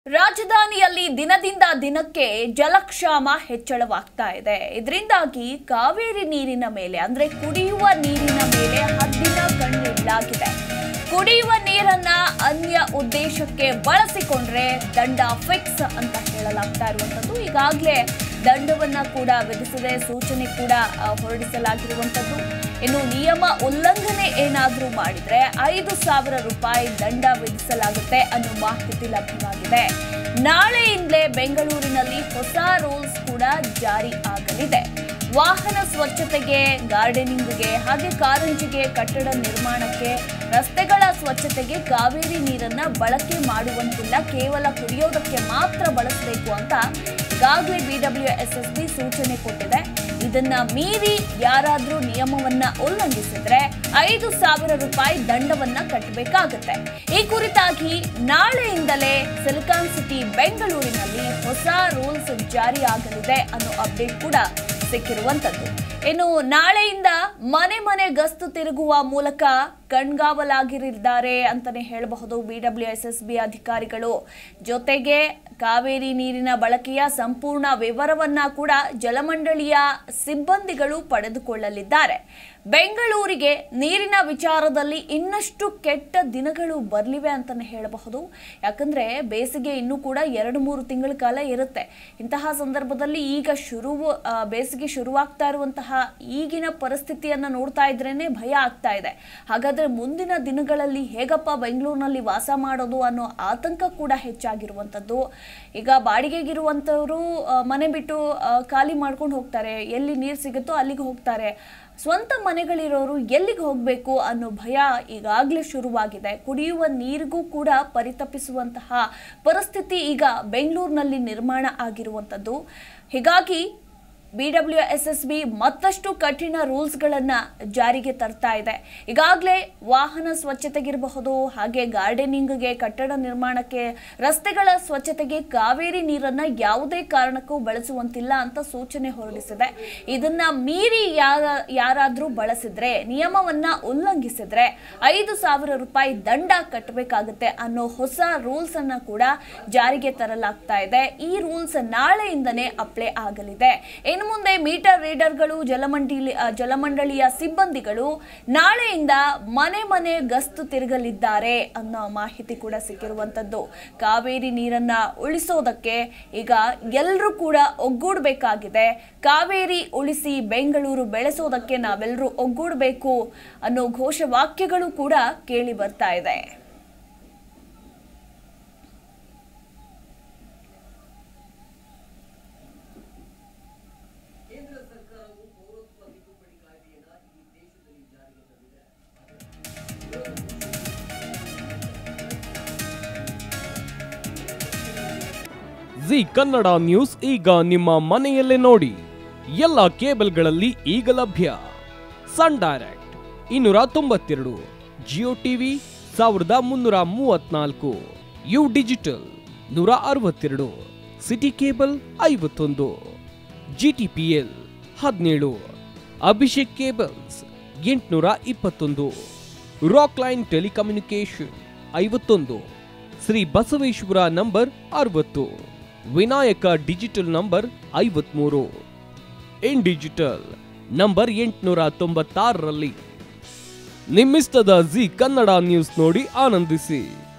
ರಾಜಧಾನಿಯಲ್ಲಿ ದಿನದಿಂದ ದಿನಕ್ಕೆ ಜಲಕ್ಷಾಮ ಹೆಚ್ಚಳವಾಗ್ತಾ ಇದೆ ಇದರಿಂದಾಗಿ ಕಾವೇರಿ ನೀರಿನ ಮೇಲೆ ಅಂದ್ರೆ ಕುಡಿಯುವ ನೀರಿನ ಮೇಲೆ ಹದ್ದಿನ ಕಣ್ಣಿಡಲಾಗಿದೆ ಕುಡಿಯುವ ನೀರನ್ನ ಅನ್ಯ ಉದ್ದೇಶಕ್ಕೆ ಬಳಸಿಕೊಂಡ್ರೆ ದಂಡ ಫಿಕ್ಸ್ ಅಂತ ಹೇಳಲಾಗ್ತಾ ಇರುವಂತದ್ದು ಈಗಾಗಲೇ ದಂಡವನ್ನ ಕೂಡ ವಿಧಿಸದೆ ಸೂಚನೆ ಕೂಡ ಆ, ಹೊರಡಿಸಲಾಗಿರುವಂತದ್ದು ಇನ್ನು ನಿಯಮ ಉಲ್ಲಂಘನೆ ಏನಾದರೂ ಮಾಡಿದ್ರೆ ಐದು ಸಾವಿರ ರೂಪಾಯಿ ದಂಡ ವಿಧಿಸಲಾಗುತ್ತೆ ಅನ್ನೋ ಮಾಹಿತಿ ಲಭ್ಯವಾಗಿದೆ ನಾಳೆಯಿಂದಲೇ ಬೆಂಗಳೂರಿನಲ್ಲಿ ಹೊಸ ರೂಲ್ಸ್ ಕೂಡ ಜಾರಿ ಆಗಲಿದೆ ವಾಹನ ಸ್ವಚ್ಛತೆಗೆ ಗಾರ್ಡನಿಂಗ್ಗೆ ಹಾಗೆ ಕಾರಂಜಿಗೆ ಕಟ್ಟಡ ನಿರ್ಮಾಣಕ್ಕೆ ರಸ್ತೆಗಳ ಸ್ವಚ್ಛತೆಗೆ ಕಾವೇರಿ ನೀರನ್ನ ಬಳಕೆ ಮಾಡುವಂತಿಲ್ಲ ಕೇವಲ ಕುಡಿಯೋದಕ್ಕೆ ಮಾತ್ರ ಬಳಸಬೇಕು ಅಂತ ಈಗಾಗಲೇ ಬಿಡಬ್ಲ್ಯೂಎಸ್ಎಸ್ಬಿ ಸೂಚನೆ ಕೊಟ್ಟಿದೆ ಇದನ್ನ ಮೀರಿ ಯಾರಾದ್ರೂ ನಿಯಮವನ್ನ ಉಲ್ಲಂಘಿಸಿದ್ರೆ ಐದು ಸಾವಿರ ರೂಪಾಯಿ ದಂಡವನ್ನ ಕಟ್ಟಬೇಕಾಗುತ್ತೆ ಈ ಕುರಿತಾಗಿ ನಾಳೆಯಿಂದಲೇ ಸಿಲಿಕಾನ್ ಸಿಟಿ ಬೆಂಗಳೂರಿನಲ್ಲಿ ಹೊಸ ರೂಲ್ಸ್ ಜಾರಿಯಾಗಲಿದೆ ಅನ್ನೋ ಅಪ್ಡೇಟ್ ಕೂಡ ಸಿಕ್ಕಿರುವಂತದ್ದು ಇನ್ನು ನಾಳೆಯಿಂದ ಮನೆ ಮನೆ ಗಸ್ತು ತಿರುಗುವ ಮೂಲಕ ಕಣ್ಗಾವಲಾಗಿರಿದ್ದಾರೆ ಅಂತಾನೆ ಹೇಳಬಹುದು ಬಿಡಬ್ಲ್ಯೂಎಸ್ಎಸ್ಬಿ ಅಧಿಕಾರಿಗಳು ಜೊತೆಗೆ ಕಾವೇರಿ ನೀರಿನ ಬಳಕೆಯ ಸಂಪೂರ್ಣ ವಿವರವನ್ನ ಕೂಡ ಜಲಮಂಡಳಿಯ ಸಿಬ್ಬಂದಿಗಳು ಪಡೆದುಕೊಳ್ಳಲಿದ್ದಾರೆ ಬೆಂಗಳೂರಿಗೆ ನೀರಿನ ವಿಚಾರದಲ್ಲಿ ಇನ್ನಷ್ಟು ಕೆಟ್ಟ ದಿನಗಳು ಬರಲಿವೆ ಅಂತಾನೆ ಹೇಳಬಹುದು ಯಾಕಂದ್ರೆ ಬೇಸಿಗೆ ಇನ್ನೂ ಕೂಡ ಎರಡು ಮೂರು ತಿಂಗಳ ಕಾಲ ಇರುತ್ತೆ ಇಂತಹ ಸಂದರ್ಭದಲ್ಲಿ ಈಗ ಶುರು ಆ, ಬೇಸಿಗೆ ಶುರುವಾಗ್ತಾ ಇರುವಂತಹ ಈಗಿನ ಪರಿಸ್ಥಿತಿಯನ್ನ ನೋಡ್ತಾ ಇದ್ರೇನೆ ಭಯ ಆಗ್ತಾ ಇದೆ ಹಾಗಾದ್ರೆ ಮುಂದಿನ ದಿನಗಳಲ್ಲಿ ಹೇಗಪ್ಪ ಬೆಂಗಳೂರಿನಲ್ಲಿ ವಾಸ ಮಾಡೋದು ಅನ್ನೋ ಆತಂಕ ಕೂಡ ಹೆಚ್ಚಾಗಿರುವಂಥದ್ದು ಈಗ ಬಾಡಿಗೆಗಿರುವಂಥವರು ಆ, ಮನೆ ಬಿಟ್ಟು ಆ, ಖಾಲಿ ಮಾಡ್ಕೊಂಡು ಹೋಗ್ತಾರೆ ಎಲ್ಲಿ ನೀರು ಸಿಗುತ್ತೋ ಅಲ್ಲಿಗೆ ಹೋಗ್ತಾರೆ ಸ್ವಂತ ಮನೆಗಳಿರೋರು ಎಲ್ಲಿಗೆ ಹೋಗಬೇಕು ಅನ್ನೋ ಭಯ ಈಗಾಗಲೇ ಶುರುವಾಗಿದೆ ಕುಡಿಯುವ ನೀರಿಗೂ ಕೂಡ ಪರಿತಪಿಸುವಂತಹ ಪರಿಸ್ಥಿತಿ ಈಗ ಬೆಂಗಳೂರಿನಲ್ಲಿ ನಿರ್ಮಾಣ ಆಗಿರುವಂಥದ್ದು ಹೀಗಾಗಿ ಬಿಡಬ್ಲ್ಯೂಎಸ್ಎಸ್ಬಿ ಮತ್ತಷ್ಟು ಕಠಿಣ ರೂಲ್ಸ್ಗಳನ್ನು ಜಾರಿಗೆ ತರ್ತಾ ಇದೆ ಈಗಾಗಲೇ ವಾಹನ ಸ್ವಚ್ಛತೆಗಿರಬಹುದು ಹಾಗೆ ಗಾರ್ಡನಿಂಗ್ಗೆ ಕಟ್ಟಡ ನಿರ್ಮಾಣಕ್ಕೆ ರಸ್ತೆಗಳ ಸ್ವಚ್ಛತೆಗೆ ಕಾವೇರಿ ನೀರನ್ನ ಯಾವುದೇ ಕಾರಣಕ್ಕೂ ಬಳಸುವಂತಿಲ್ಲ ಅಂತ ಸೂಚನೆ ಹೊರಡಿಸಿದೆ ಇದನ್ನ ಮೀರಿ ಯಾರ ಯಾರಾದರೂ ಬಳಸಿದ್ರೆ ನಿಯಮವನ್ನ ಉಲ್ಲಂಘಿಸಿದ್ರೆ ಐದು ಸಾವಿರ ರೂಪಾಯಿ ದಂಡ ಕಟ್ಟಬೇಕಾಗುತ್ತೆ ಅನ್ನೋ ಹೊಸ ರೂಲ್ಸ್ ಅನ್ನ ಕೂಡ ಜಾರಿಗೆ ತರಲಾಗ್ತಾ ಇದೆ ಈ ರೂಲ್ಸ್ ನಾಳೆಯಿಂದನೇ ಅಪ್ಲೈ ಆಗಲಿದೆ ಇನ್ನು ಮುಂದೆ ಮೀಟರ್ ರೀಡರ್ಗಳು ಜಲಮಂಡಳಿ ಆ, ಜಲಮಂಡಳಿಯ ಸಿಬ್ಬಂದಿಗಳು ನಾಳೆಯಿಂದ ಮನೆ ಮನೆ ಗಸ್ತು ತಿರುಗಲಿದ್ದಾರೆ ಅನ್ನೋ ಮಾಹಿತಿ ಕೂಡ ಸಿಕ್ಕಿರುವಂತದ್ದು ಕಾವೇರಿ ನೀರನ್ನ ಉಳಿಸೋದಕ್ಕೆ ಈಗ ಎಲ್ಲರೂ ಕೂಡ ಒಗ್ಗೂಡಬೇಕಾಗಿದೆ ಕಾವೇರಿ ಉಳಿಸಿ ಬೆಂಗಳೂರು ಬೆಳೆಸೋದಕ್ಕೆ ನಾವೆಲ್ಲರೂ ಒಗ್ಗೂಡಬೇಕು ಅನ್ನೋ ಘೋಷವಾಕ್ಯಗಳು ಕೂಡ ಕೇಳಿ ಬರ್ತಾ ಇದೆ ಜಿ ಕನ್ನಡ ನ್ಯೂಸ್ ಈಗ ನಿಮ್ಮ ಮನೆಯಲ್ಲೇ ನೋಡಿ ಎಲ್ಲ ಕೇಬಲ್ಗಳಲ್ಲಿ ಈಗ ಲಭ್ಯ ಸನ್ ಡೈರೆಕ್ಟ್ ಇನ್ನೂರ ತೊಂಬತ್ತೆರಡು ಜಿಯೋ ಟಿವಿ ಸಾವಿರದ ಮುನ್ನೂರ ಮೂವತ್ನಾಲ್ಕು ಯು ಡಿಜಿಟಲ್ ನೂರ ಅರವತ್ತೆರಡು ಸಿಟಿ ಕೇಬಲ್ ಐವತ್ತೊಂದು ಜಿ ಟಿ ಪಿ ಎಲ್ ಹದಿನೇಳು ಅಭಿಷೇಕ್ ಕೇಬಲ್ಸ್ ಎಂಟುನೂರ ಇಪ್ಪತ್ತೊಂದು ರಾಕ್ ಲೈನ್ ಟೆಲಿಕಮ್ಯುನಿಕೇಶನ್ ಐವತ್ತೊಂದು ಶ್ರೀ ಬಸವೇಶ್ವರ ನಂಬರ್ ಅರವತ್ತು ವಿನಾಯಕ ಡಿಜಿಟಲ್ ನಂಬರ್ ಐವತ್ಮೂರು ಇನ್ ಡಿಜಿಟಲ್ ನಂಬರ್ ಎಂಟುನೂರ ತೊಂಬತ್ತಾರರಲ್ಲಿ ನಿಮ್ಮಿಸ್ತದ ಜಿ ಕನ್ನಡ ನ್ಯೂಸ್ ನೋಡಿ ಆನಂದಿಸಿ